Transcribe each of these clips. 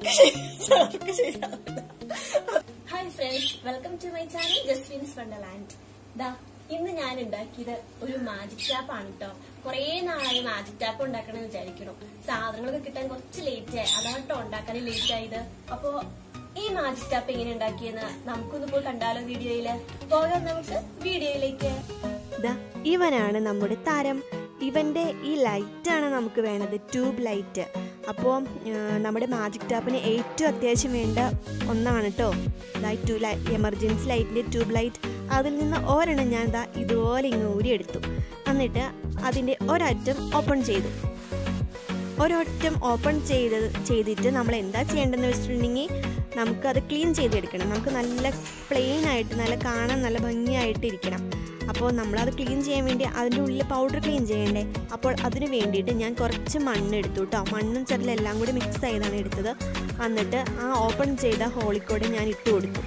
ചിലർക്ക് ശരിയാവില്ല hi friends welcome to my channel Jaswin's wonderland ദാ ഇന്ന് ഞാൻ ഉണ്ടാക്കിയത് ഒരു മാജിക് ടാപ്പ് ആണ് കേട്ടോ കുറേ നാളായി മാജിക് ടാപ്പ് ഉണ്ടാക്കണം എന്ന് വിചാരിക്കണം സാധനങ്ങളൊക്കെ കിട്ടാൻ കുറച്ച് ലേറ്റ് ആയി അതാണ് കേട്ടോ ഉണ്ടാക്കാൻ ലേറ്റ് ആയത് അപ്പോ ഈ മാജിക് ടാപ്പ് എങ്ങനെ ഉണ്ടാക്കിയെന്ന് നമുക്കൊന്ന് പോയി കണ്ടാലോ വീഡിയോയില് പോകാം നമുക്ക് വീഡിയോയിലേക്ക് ദാ ഇവനാണ് നമ്മുടെ താരം ഇവന്റെ ഈ ലൈറ്റാണ് നമുക്ക് വേണ്ടത് ട്യൂബ് ലൈറ്റ് അപ്പോൾ നമ്മുടെ മാജിക് ടാപ്പിന് ഏറ്റവും അത്യാവശ്യം വേണ്ട ഒന്നാണ് കേട്ടോ ദാ ടു ലൈ എമർജൻസി ലൈറ്റിൻ്റെ ട്യൂബ് ലൈറ്റ് അതിൽ നിന്ന് ഒരെണ്ണം ഞാൻ ദാ ഇതുപോലെ ഇങ്ങ് ഊരിയെടുത്തു എന്നിട്ട് അതിൻ്റെ ഒരറ്റം ഓപ്പൺ ചെയ്തു ഒരൊറ്റം ഓപ്പൺ ചെയ്ത് ചെയ്തിട്ട് നമ്മൾ എന്താ ചെയ്യേണ്ടതെന്ന് വെച്ചിട്ടുണ്ടെങ്കിൽ നമുക്കത് ക്ലീൻ ചെയ്തെടുക്കണം നമുക്ക് നല്ല പ്ലെയിൻ ആയിട്ട് നല്ല കാണാൻ നല്ല ഭംഗിയായിട്ട് ഇരിക്കണം അപ്പോൾ നമ്മളത് ക്ലീൻ ചെയ്യാൻ വേണ്ടി അതിൻ്റെ ഉള്ളിൽ പൗഡർ ക്ലീൻ ചെയ്യണ്ടേ അപ്പോൾ അതിന് വേണ്ടിയിട്ട് ഞാൻ കുറച്ച് മണ്ണ് എടുത്തു കേട്ടോ മണ്ണും ചെറിയ എല്ലാം കൂടി മിക്സ് ചെയ്താണ് എടുത്തത് എന്നിട്ട് ആ ഓപ്പൺ ചെയ്ത ഹോളിക്കൂടെ ഞാൻ ഇട്ട് കൊടുത്തു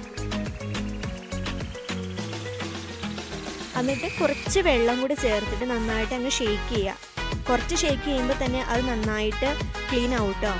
എന്നിട്ട് കുറച്ച് വെള്ളം കൂടി ചേർത്തിട്ട് നന്നായിട്ട് അങ്ങ് ഷേക്ക് ചെയ്യുക കുറച്ച് ഷേക്ക് ചെയ്യുമ്പോൾ തന്നെ അത് നന്നായിട്ട് ക്ലീൻ ആവും കേട്ടോ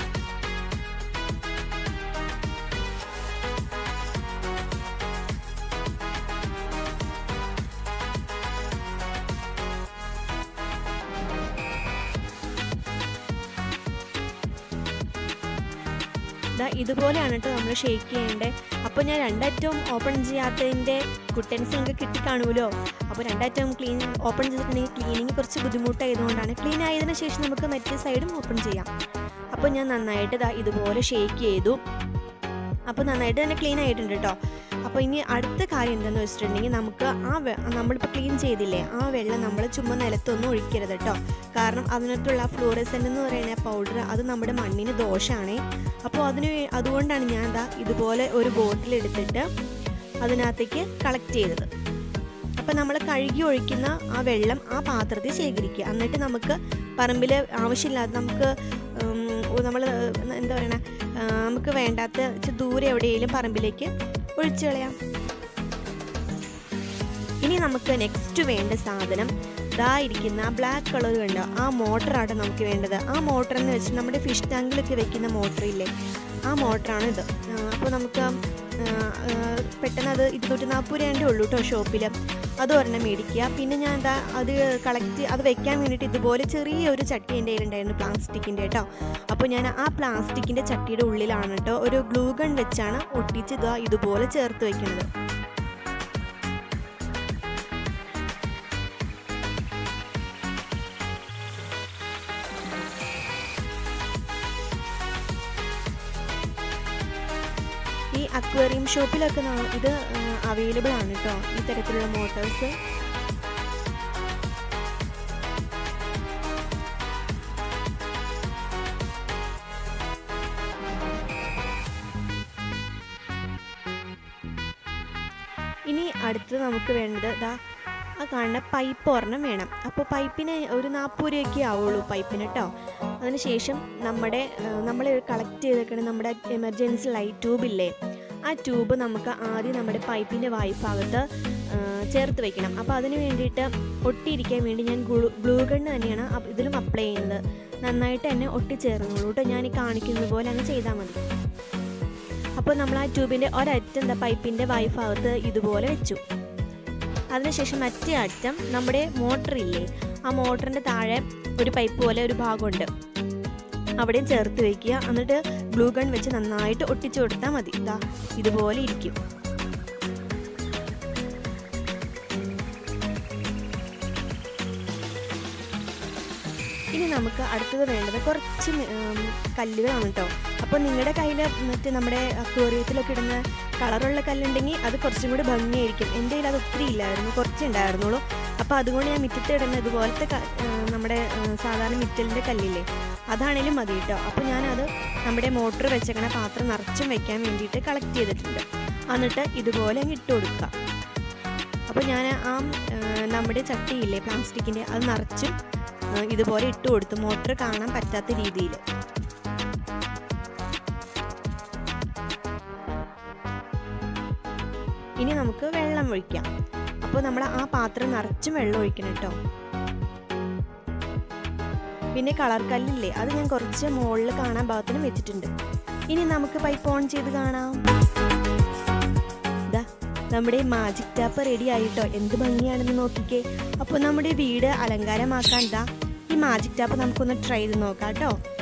ദാ ഇതുപോലെയാണ് കേട്ടോ നമ്മൾ ഷേക്ക് ചെയ്യേണ്ടത് അപ്പോൾ ഞാൻ രണ്ടറ്റവും ഓപ്പൺ ചെയ്യാത്തതിൻ്റെ കുട്ടൻസ് നിങ്ങൾക്ക് കിട്ടിക്കാണുമല്ലോ അപ്പോൾ രണ്ടറ്റവും ക്ലീൻ ഓപ്പൺ ചെയ്തിട്ടുണ്ടെങ്കിൽ ക്ലീനിങ് കുറച്ച് ബുദ്ധിമുട്ടായതുകൊണ്ടാണ് ക്ലീൻ ആയതിനു ശേഷം നമുക്ക് മറ്റേ സൈഡും ഓപ്പൺ ചെയ്യാം അപ്പോൾ ഞാൻ നന്നായിട്ട് ദാ ഇതുപോലെ ഷേക്ക് ചെയ്തു അപ്പോൾ നന്നായിട്ട് തന്നെ ക്ലീൻ ആയിട്ടുണ്ട് കേട്ടോ അപ്പോൾ ഇനി അടുത്ത കാര്യം എന്താണെന്ന് വെച്ചിട്ടുണ്ടെങ്കിൽ നമുക്ക് ആ വെ നമ്മളിപ്പോൾ ക്ലീൻ ചെയ്തില്ലേ ആ വെള്ളം നമ്മൾ ചുമ്മാ നിലത്തൊന്നും ഒഴിക്കരുത് കേട്ടോ കാരണം അതിനകത്തുള്ള ഫ്ലൂറസെൻ്റ് എന്ന് പറയുന്ന പൗഡർ അത് നമ്മുടെ മണ്ണിന് ദോഷമാണ് അപ്പോൾ അതിന് വേ- അതുകൊണ്ടാണ് ഞാൻ എന്താ ഇതുപോലെ ഒരു ബോട്ടിൽ എടുത്തിട്ട് അതിനകത്തേക്ക് കളക്ട് ചെയ്തത് അപ്പോൾ നമ്മൾ കഴുകി ഒഴിക്കുന്ന ആ വെള്ളം ആ പാത്രത്തിൽ ശേഖരിക്കുക എന്നിട്ട് നമുക്ക് പറമ്പിൽ ആവശ്യമില്ലാത്ത നമുക്ക് നമ്മൾ എന്താ പറയണ ആ, നമുക്ക് വേണ്ടാത്ത ഇച്ചിരി ദൂരെ എവിടെയെങ്കിലും പറമ്പിലേക്ക് ഒഴിച്ചു കളയാം ഇനി നമുക്ക് നെക്സ്റ്റ് വേണ്ട സാധനം ദാ ഇരിക്കുന്ന ബ്ലാക്ക് കളർ കണ്ടോ ആ മോട്ടറാണ് നമുക്ക് വേണ്ടത് ആ മോട്ടർ എന്ന് വെച്ചാൽ നമ്മുടെ ഫിഷ് ടാങ്കിലൊക്കെ വെക്കുന്ന മോട്ടറില്ലേ ആ മോട്ടറാണ് ഇത് അപ്പോൾ നമുക്ക് ആ, ആ, പെട്ടെന്ന് അത് ഇരുന്നൂറ്റി നാൽപ്പത് രൂപേൻ്റെ ഉള്ളൂ കേട്ടോ ഷോപ്പിൽ അത് ഒരെണ്ണം മേടിക്കുക പിന്നെ ഞാൻ എന്താ അത് കളക്ട് അത് വെക്കാൻ വേണ്ടിയിട്ട് ഇതുപോലെ ചെറിയൊരു ചട്ടി എൻ്റെ കയ്യിലുണ്ടായിരുന്നു പ്ലാസ്റ്റിക്കിൻ്റെ കേട്ടോ അപ്പോൾ ഞാൻ ആ പ്ലാസ്റ്റിക്കിൻ്റെ ചട്ടിയുടെ ഉള്ളിലാണ് കേട്ടോ ഒരു ഗ്ലൂ ഗൺ വെച്ചാണ് ഒട്ടിച്ച് ഇതാ ഇതുപോലെ ചേർത്ത് വെക്കുന്നത് ഈ അക്വേറിയം ഷോപ്പിലൊക്കെ നാ- ഇത് അവൈലബിൾ ആണ് കേട്ടോ ഈ തരത്തിലുള്ള മോട്ടോഴ്സ് ഇനി അടുത്തത് നമുക്ക് വേണ്ടത് ദാ ആ കാണുന്ന പൈപ്പ് ഒരെണ്ണം വേണം അപ്പോൾ പൈപ്പിന് ഒരു നാൽപ്പത് രൂപയൊക്കെ ആവുള്ളൂ പൈപ്പിന് കേട്ടോ അതിനുശേഷം നമ്മുടെ നമ്മൾ കളക്ട് ചെയ്തേക്കുന്ന നമ്മുടെ എമർജൻസി ലൈറ്റ് ട്യൂബില്ലേ ആ ട്യൂബ് നമുക്ക് ആദ്യം നമ്മുടെ പൈപ്പിൻ്റെ വായ്ഭാഗത്ത് ആ, ചേർത്ത് വെക്കണം അപ്പോൾ അതിന് വേണ്ടിയിട്ട് ഒട്ടിയിരിക്കാൻ വേണ്ടി ഞാൻ ഗ്ലൂ ഗ്ലൂ ഗണ്ണ് തന്നെയാണ് അപ് ഇതിലും അപ്ലൈ ചെയ്യുന്നത് നന്നായിട്ട് തന്നെ ഒട്ടിച്ചേർന്നോളൂ കേട്ടോ ഞാൻ ഈ കാണിക്കുന്നത് പോലെ അങ്ങ് ചെയ്താൽ മതി അപ്പോൾ നമ്മൾ ആ ട്യൂബിൻ്റെ ഒരറ്റം എന്താ പൈപ്പിൻ്റെ വായ്ഭാഗത്ത് ഇതുപോലെ വെച്ചു അതിനുശേഷം മറ്റേ അറ്റം നമ്മുടെ മോട്ടർ ഇല്ലേ ആ മോട്ടറിൻ്റെ താഴെ ഒരു പൈപ്പ് പോലെ ഒരു ഭാഗമുണ്ട് അവിടെയും ചേർത്ത് വെക്കുക എന്നിട്ട് ഗ്ലൂ ഗൺ വെച്ച് നന്നായിട്ട് ഒട്ടിച്ചു കൊടുത്താൽ മതി ഇതാ ഇതുപോലെ ഇരിക്കും ഇനി നമുക്ക് അടുത്തത് വേണ്ടത് കുറച്ച് മി- ഉം, കല്ലുകളാണ് കേട്ടോ അപ്പോൾ നിങ്ങളുടെ കയ്യിൽ മറ്റേ നമ്മുടെ അക്വേറിയത്തിലൊക്കെ ഇടുന്ന കളറുള്ള കല്ലുണ്ടെങ്കിൽ അത് കുറച്ചും കൂടി ഭംഗിയായിരിക്കും എൻ്റെ കയ്യിൽ അത് ഒത്തിരി ഇല്ലായിരുന്നു കുറച്ചേ ഉണ്ടായിരുന്നുള്ളൂ അപ്പോൾ അതുകൊണ്ട് ഞാൻ മിറ്റത്ത് ഇടുന്ന ഇതുപോലത്തെ ക- ആ, നമ്മുടെ ആ, സാധാരണ മിറ്റലിൻ്റെ കല്ലില്ലേ അതാണേലും മതി കേട്ടോ അപ്പോൾ ഞാനത് നമ്മുടെ മോട്ടർ വെച്ചേക്കണ പാത്രം നിറച്ചും വെക്കാൻ വേണ്ടിയിട്ട് കളക്ട് ചെയ്തിട്ടുണ്ട് എന്നിട്ട് ഇതുപോലെ അങ്ങ് ഇട്ട് കൊടുക്കുക അപ്പോൾ ഞാൻ ആ ആ, നമ്മുടെ ചട്ടിയില്ലേ പ്ലാസ്റ്റിക്കിൻ്റെ അത് നിറച്ചും ആ, ഇതുപോലെ ഇട്ട് കൊടുത്തു മോട്ടർ കാണാൻ പറ്റാത്ത രീതിയിൽ ഇനി നമുക്ക് വെള്ളം ഒഴിക്കാം അപ്പോൾ നമ്മൾ ആ പാത്രം നിറച്ചും വെള്ളം ഒഴിക്കണം കേട്ടോ പിന്നെ കളർ കല്ലില്ലേ അത് ഞാൻ കുറച്ച് മുകളിൽ കാണാൻ ഭാഗത്തിന് വെച്ചിട്ടുണ്ട് ഇനി നമുക്ക് പൈപ്പ് ഓൺ ചെയ്ത് കാണാം ദാ നമ്മുടെ മാജിക് ടാപ്പ് റെഡി ആയിട്ടോ എന്ത് ഭംഗിയാണെന്ന് നോക്കിക്കേ അപ്പോൾ നമ്മുടെ വീട് അലങ്കാരമാക്കാൻ ദാ ഈ മാജിക് ടാപ്പ് നമുക്കൊന്ന് ട്രൈ ചെയ്ത് നോക്കാം കേട്ടോ